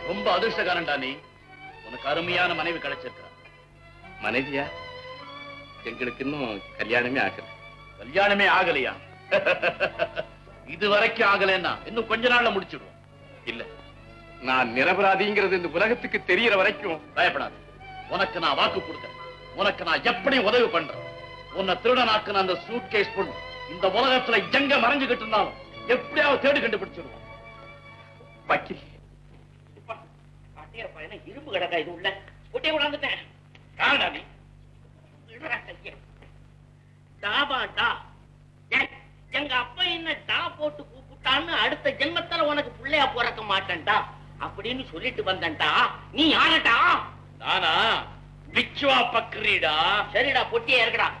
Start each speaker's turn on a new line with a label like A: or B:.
A: ரொம்ப அதிர்ஷ்டக்காரன்டா நீ உனக்கு அருமையான மனைவி கிடைச்சிருக்கிறா
B: மனைவியா எங்களுக்கு இன்னும் கல்யாணமே ஆகல
A: கல்யாணமே ஆகலையா இது வரைக்கும் ஆகலைன்னா இன்னும் கொஞ்ச நாள்ல முடிச்சிடுவோம்
B: இல்ல நான் நிரபராதிங்கிறது இந்த உலகத்துக்கு தெரியற வரைக்கும்
A: பயப்படாது உனக்கு நான் வாக்கு கொடுக்கிறேன் உனக்கு நான் எப்படி உதவி பண்றேன் உன்னை திருடனாக்குன அந்த சூட் கேஸ் பொண்ணு இந்த உலகத்துல எங்க மறைஞ்சுகிட்டு இருந்தாலும் எப்படியாவது தேடி கண்டுபிடிச்சிடுவோம்
B: வக்கீல்
C: பாட்டியார் பையனை இரும்பு கிடக்கா இது உள்ள ஒட்டே கொண்டாந்துட்டேன் காணடா நீ விடுறா கைய. டாபா டா ஏய், எங்க அப்பா என்ன டா போட்டு கூப்பிட்டான்னு அடுத்த ஜென்மத்துல உனக்கு பிள்ளையா பிறக்க மாட்டேன்டா அப்படின்னு சொல்லிட்டு வந்தேன்டா நீ யாரடா
A: நானா பிச்சுவா பக்ரீடா
C: சரிடா பொட்டியா இருக்கடா